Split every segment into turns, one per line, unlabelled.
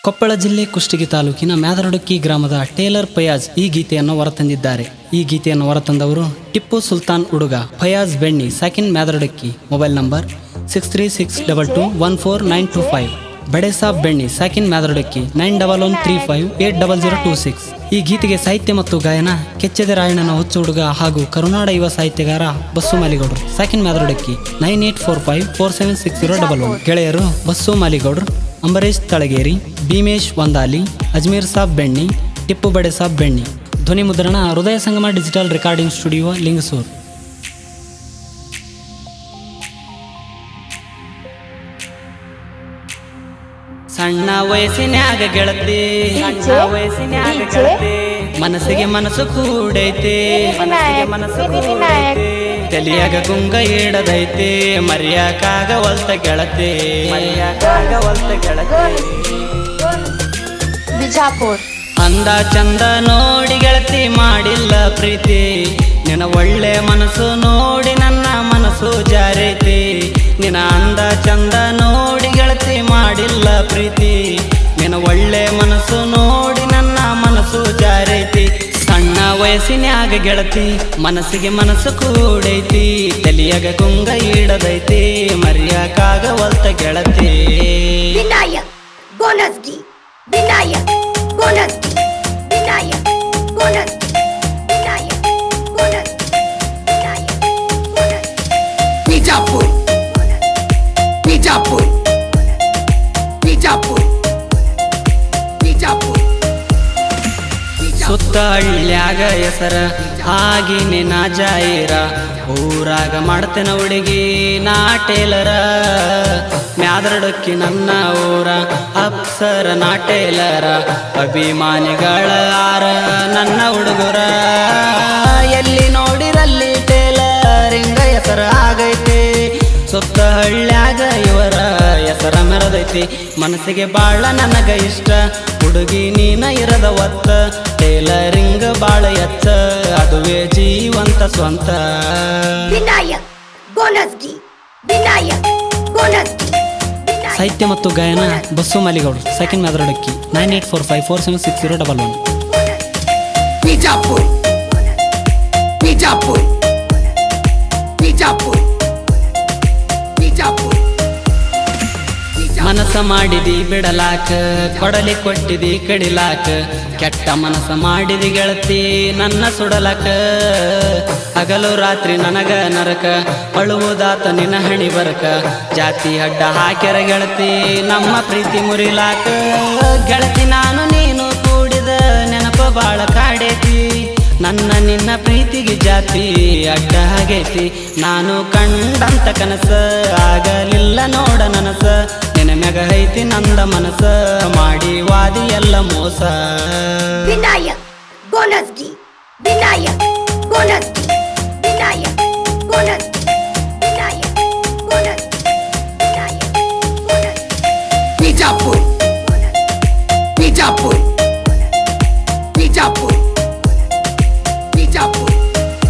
ಕೊಪ್ಪಳ ಜಿಲ್ಲೆ ಕುಷ್ಟಗಿ ತಾಲೂಕಿನ ಮ್ಯಾದರಡುಕ್ಕಿ ಗ್ರಾಮದ ಟೇಲರ್ ಫಯಾಜ್ ಈ ಗೀತೆಯನ್ನು ಹೊರತಂದಿದ್ದಾರೆ ಈ ಗೀತೆಯನ್ನು ಹೊರತಂದವರು ಟಿಪ್ಪು ಸುಲ್ತಾನ್ ಹುಡುಗ ಫಯಾಜ್ ಬೆಣ್ಣಿ ಸಾಕಿನ್ Myadaradukki mobile number six three six double two one four nine two five Bade Sab Benni ಸಾಕಿನ್ Myadaradukki nine double one three five eight double zero two six ಈ ಗೀತೆಗೆ ಸಾಹಿತ್ಯ ಮತ್ತು ಗಾಯನ ಕೆಚ್ಚದೆ ರಾಯಣ್ಣನ ಹುಚ್ಚು ಹುಡುಗ ಹಾಗೂ ಕರುನಾಡ ಯುವ ಸಾಹಿತ್ಯಗಾರ ಬಸ್ಸು ಮಾಲಿಗೌಡರು ಸಾಕಿನ್ Myadaradukki nine eight four five four seven six zero double one ಗೆಳೆಯರು ಬಸ್ಸು ಮಾಲಿಗೌಡರು ಅಂಬರೀಶ್ ತಳಗೇರಿ ಭೀಮೇಶ್ ವಂದಾಲಿ ಅಜ್ಮೀರ್ ಸಾಬ್ ಬೆಣ್ಣಿ ಟಿಪ್ಪು ಬಡೆ ಸಾಬ್ ಬೆಣ್ಣಿ ಧ್ವನಿ ಮುದ್ರಣ Hrudaya Sangama digital recording studio Lingsugur ಸಣ್ಣ ವಯಸ್ಸಿನ್ಯಾಗ ಗೆಳತಿ ಸಣ್ಣ ವಯಸ್ಸಿನ್ಯಾಗ ಗೆಳತಿ ಮನಸ್ಸಿಗೆ ಮನಸ್ಸು ಕೂಡೈತಿ ಮನಸ್ಸಿಗೆ ಮನಸ್ಸು ಕೂಡೈತಿ ತಲಿಯಾಗ ಗುಂಗ ಇಡದೈತಿ ಮರ್ಯಾಕಾಗ ಒಲ್ತ ಗೆಳತಿ ಮರ್ಯಾಕಾಗ ಒಲ್ತ ಗೆಳತಿ
ಬಿಜಾಪುರ್
ಅಂದ ಚಂದ ನೋಡಿ ಗೆಳತಿ ಮಾಡಿಲ್ಲ ಪ್ರೀತಿ ನಿನ್ನ ಒಳ್ಳೆ ಮನಸ್ಸು ನೋಡಿ ನನ್ನ ಮನಸ್ಸು ಜಾರೈತಿ ನಿನ್ನ ಅಂದ ಚಂದ ನೋಡಿ ಗೆಳತಿ ಮಾಡಿಲ್ಲ ಪ್ರೀತಿ ನಿನ್ನ ಒಳ್ಳೆ ಮನಸ್ಸು ನೋಡಿ ನನ್ನ ಮನಸ್ಸು ಜಾರೈತಿ ಸಣ್ಣ ವಯಸ್ಸಿನ್ಯಾಗ ಗೆಳತಿ ಮನಸ್ಸಿಗೆ ಮನಸ್ಸು ಕೂಡೈತಿ ತಲಿಯಾಗ ಕುಂಗ ಇಡದೈತಿ ಮರ್ಯಾಕಾಗ ಒಲ್ತ ಗೆಳತಿ
ವಿನಾಯಕ್ ಬೋನಸ್ಗಿ ವಿನಾಯಕ್ ಬೋನಸ್ಗಿ ವಿನಾಯಕ್ ಬೋನಸ್ಗಿ ವಿನಾಯಕ್ ಬೋನಸ್ಗಿ ವಿನಾಯಕ್ ಬೋನಸ್ಗಿ
ಬಿಜಾಪುರ್ ಬಿಜಾಪುರ್ ಬಿಜಾಪುರ್ ಬಿಜಾಪುರ್
ಸುತ್ತ ಹಳ್ಳ್ಯಾಗ ಹೆಸರ ಆಗಿನಿ ನಾ ಜಾಯಿರ ಊರಾಗ ಮಾಡ್ತೇನ ಹುಡುಗಿ ನಾ ಟೇಲರ ಮ್ಯಾದರಡಕ್ಕಿ ನನ್ನ ಊರ ಅಪ್ಸರ ನಾ ಟೇಲರ ಅಭಿಮಾನಿಗಳ ಆರ ನನ್ನ ಹುಡುಗರ ಎಲ್ಲಿ ನೋಡಿರಲ್ಲಿ ಟೇಲರಿಂಗ ಹೆಸರ ಆಗೈತಿ ಸುತ್ತ ಹಳ್ಳ್ಯಾಗ ಇವರ ಹೆಸರ ಮೆರದೈತಿ ಮನಸ್ಸಿಗೆ ಬಾಳ ನನಗ ಇಷ್ಟ ಹುಡುಗಿ ನೀನ ಇರದ ಒತ್ತ ಟೇಲರಿಂಗ್ ಬಾಳ ಎತ್ತ ಅದುವೇ ಜೀವಂತ ಸ್ವಂತ
ವಿನಾಯಕ್ ಬೋನಸ್ಗಿ ವಿನಾಯಕ್ ಬೋನಸ್ಗಿ ವಿನಾಯಕ್
ಸಾಹಿತ್ಯ ಮತ್ತು ಗಾಯನ ಬಸ್ಸು ಮಾಲಿಗೌಡರು second Myadaradakki nine eight four five four seven six zero double one
Bijapur Bijapur Bijapur Bijapur
ಮನಸ ಮಾಡಿದಿ ಬಿಡಲಾಕ ಕೊಡಲಿ ಕೊಟ್ಟಿದಿ ಕಡಿಲಾಕ ಕೆಟ್ಟ ಮನಸ ಮಾಡಿದಿ ಗೆಳತಿ ನನ್ನ ಸುಡಲಾಕ ಹಗಲು ರಾತ್ರಿ ನನಗ ನರಕ ಅಳುವುದಾತ ನಿನ್ನ ಹಣಿ ಬರಕ ಜಾತಿ ಅಡ್ಡ ಹಾಕ್ಯರ ಗೆಳತಿ ನಮ್ಮ ಪ್ರೀತಿ ಮುರಿಲಾಕ ಗೆಳತಿ ನಾನು ನೀನು ಕೂಡಿದ ನೆನಪ ಬಾಳ ಕಾಡೇತಿ ನನ್ನ ನಿನ್ನ ಪ್ರೀತಿಗೆ ಜಾತಿ ಅಡ್ಡ ಆಗೈತಿ ನಾನು ಕಂಡಂತ ಕನಸ ಆಗಲಿಲ್ಲ ನೋಡ ನನಸ ನಿನ್ನ ಮ್ಯಾಗ ಐತಿ ನಂದ ಮನಸ ಮಾಡಿ ವಾದಿ ಎಲ್ಲ ಮೋಸ
ವಿನಾಯಕ್ ಬೋನಸ್ಗಿ ವಿನಾಯಕ್ ಬೋನಸ್ಗಿ ವಿನಾಯಕ್ ಬೋನಸ್ಗಿ ವಿನಾಯಕ್ ಬೋನಸ್ಗಿ ವಿನಾಯಕ್ ಬೋನಸ್ಗಿ
ಬಿಜಾಪುರ್ ಬಿಜಾಪುರ್ ಬಿಜಾಪುರ್ ಬಿಜಾಪುರ್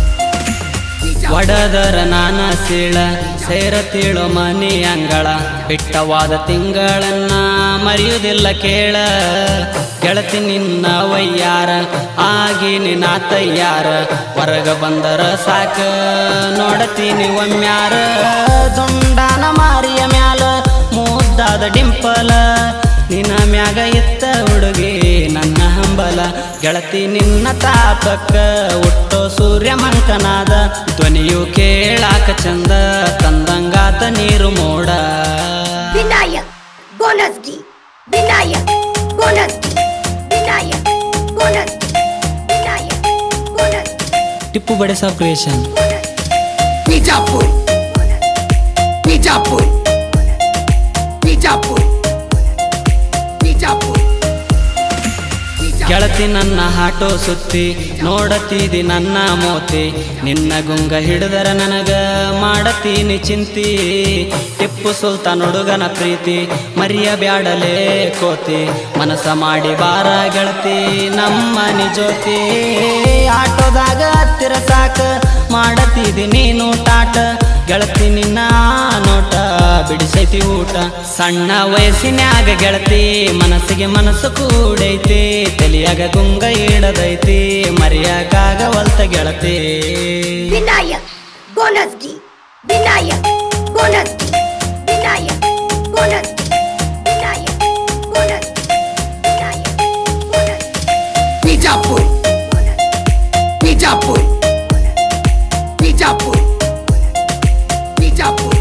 ಒಡದರ ನಾನ ಸೀಳ ಸೇರ ತೀಳೋ ಮನಿ ಅಂಗಳ ಬಿಟ್ಟವಾದ ತಿಂಗಳನ್ನ ಮರೆಯುವುದಿಲ್ಲ ಕೇಳ ಗೆಳತಿ ನಿನ್ನ ವಯ್ಯಾರ ಆಗಿ ನಿನ್ನ ತಯ್ಯಾರ ಹೊರಗ ಬಂದರ ಸಾಕ ನೋಡತೀನಿ ಒಮ್ಮ್ಯಾರ ದುಂಡಾನ ಮಾರಿಯ ಮ್ಯಾಲ ಮುದ್ದಾದ ಡಿಂಪಲ ನಿನ್ನ ಮ್ಯಾಗ ಇತ್ತ ಹುಡುಗಿ ನನ್ನ ಹಂಬಲ ಗೆಳತಿ ನಿನ್ನ ತಾಪಕ್ಕ ಹುಟ್ಟೋ ಸೂರ್ಯ ಮಂಕನಾದ ಧ್ವನಿಯು ಕೇಳಾಕ ಚಂದ ತಂದಂಗಾತ ನೀರು ಮೋಡ
ವಿನಾಯಕ್ ಬೋನಸ್ಗಿ ವಿನಾಯಕ್ ಬೋನಸ್ಗಿ ವಿನಾಯಕ್ ಬೋನಸ್ಗಿ ವಿನಾಯಕ್ ಬೋನಸ್ಗಿ
ಟಿಪ್ಪು ಬಡೆ ಸಾಬ್ ಕ್ರಿಯೇಷನ್
ಬಿಜಾಪುರ್ ಬಿಜಾಪುರ್ ಬಿಜಾಪುರ್ ಬಿಜಾಪುರ್
ಗೆಳತಿ ನನ್ನ ಹಾಟೋ ಸುತ್ತಿ ನೋಡತೀದಿ ನನ್ನ ಮೋತಿ ನಿನ್ನ ಗುಂಗ ಹಿಡಿದರ ನನಗ ಮಾಡತೀನಿ ಚಿಂತಿ ಟಿಪ್ಪು ಸುಲ್ತಾನ್ ಹುಡುಗನ ಪ್ರೀತಿ ಮರಿಯ ಬ್ಯಾಡಲೇ ಕೋತಿ ಮನಸ ಮಾಡಿ ಬಾರ ಗೆಳತಿ ನಮ್ಮ ನಿಜೋತಿ ಆಟೋದಾಗ ಹತ್ತಿರ ಸಾಕ ಮಾಡತೀದಿ ನೀನು ಟಾಟ ಗೆಳತಿ ನಿನ್ನ ನೋಟ ಬಿಡಿಸೈತಿ ಊಟ ಸಣ್ಣ ವಯಸ್ಸಿನ್ಯಾಗ ಗೆಳತಿ ಮನಸ್ಸಿಗೆ ಮನಸ್ಸು ಕೂಡೈತಿ ತಲಿಯಾಗ ಗುಂಗ ಇಡದೈತಿ ಮರೆಯಾಗವಲ್ತ ಗೆಳತಿ
Vinayak ಗೋನಸ್ಗಿ Vinayak ಗೋನಸ್ಗಿ Vinayak ಗೋನಸ್ಗಿ Vinayak ಗೋನಸ್ಗಿ Vinayak ಗೋನಸ್ಗಿ
Bijapur. Bijapur. Bijapur. Bijapur.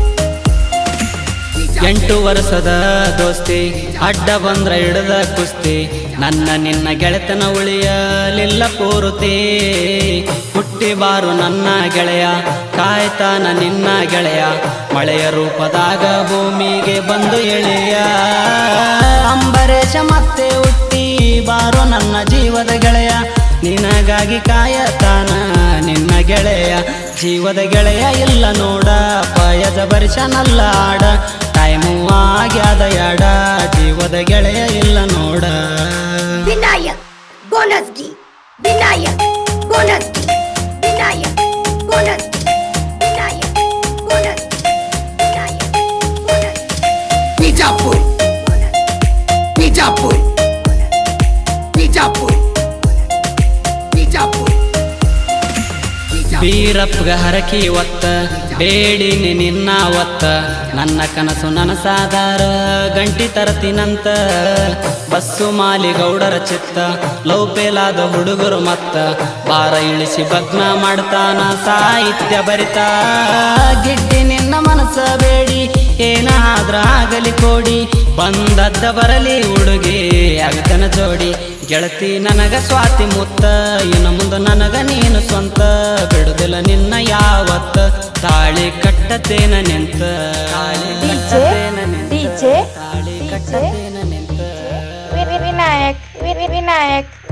ಎಂಟು ವರ್ಷದ ದೋಸ್ತಿ ಅಡ್ಡ ಬಂದ್ರ ಹಿಡದ ಕುಸ್ತಿ ನನ್ನ ನಿನ್ನ ಗೆಳೆತನ ಉಳಿಯಲಿಲ್ಲ ಪೂರ್ತಿ ಹುಟ್ಟಿ ಬಾರು ನನ್ನ ಗೆಳೆಯ ಕಾಯ್ತಾನ ನಿನ್ನ ಗೆಳೆಯ ಮಳೆಯ ರೂಪದಾಗ ಭೂಮಿಗೆ ಬಂದು ಎಳೆಯ ಅಂಬರೇಶ ಮತ್ತೆ ಹುಟ್ಟಿ ಬಾರೋ ನನ್ನ ಜೀವದ ಗೆಳೆಯ ನಿನಗಾಗಿ ಕಾಯತಾನ ನಿನ್ನ ಗೆಳೆಯ ಜೀವದ ಗೆಳೆಯ ಇಲ್ಲ ನೋಡ ಪಯದ ಬರಿಸನಲ್ಲ ಆಡ ಟೈಮು ಆಗ್ಯಾದ ಯಾಡ ಜೀವದ ಗೆಳೆಯ ಇಲ್ಲ ನೋಡ
Vinayak ಗೋನಸ್ಗಿ Vinayak ಗೋನಸ್ಗಿ Vinayak ಗೋನಸ್ಗಿ Vinayak ಗೋನಸ್ಗಿ Vinayak ಗೋನಸ್ಗಿ
Bijapur. Bijapur. Bijapur. Bijapur. Bijapur.
ಬೀರಪ್ಪಗ ಹರಕಿ ಒತ್ತ ಬೇಡಿನಿ ನಿನ್ನ ಒತ್ತ ನನ್ನ ಕನಸು ನನಸಾದಾರ ಗಂಟಿ ತರತಿನಂತ ಬಸ್ಸು ಮಾಲಿ ಗೌಡರ ಚಿತ್ತ ಲವ್ ಪೇಲಾದ ಹುಡುಗರು ಮತ್ತ ಬಾರ ಇಳಿಸಿ ಭಗ್ನ ಮಾಡ್ತಾನ ಸಾಹಿತ್ಯ ಬರಿತಾ ಗಿಡ್ಡಿ ನಿನ್ನ ಮನಸ್ಸ ಬೇಡಿ ಏನಾದ್ರ ಆಗಲಿ ಕೋಡಿ ಬಂದದ್ದ ಬರಲಿ ಹುಡುಗಿ ಆಗತನ ಜೋಡಿ ಗೆಳತಿ ನನಗ ಸ್ವಾತಿ ಮುತ್ತ ಇನ್ನು ಮುಂದೆ ನನಗ ನೀನು ಸ್ವಂತ ಬಿಡುದಿಲ್ಲ ನಿನ್ನ ಯಾವತ್ತ ತಾಳಿ ಕಟ್ಟತೇನ ನಿಂತ ತಾಳಿ ಕಟ್ಟತೇನ ನಿಂತ
DJ
ತಾಳಿ ಕಟ್ಟತೇನ ನಿಂತ
Vinayak, Vinayak,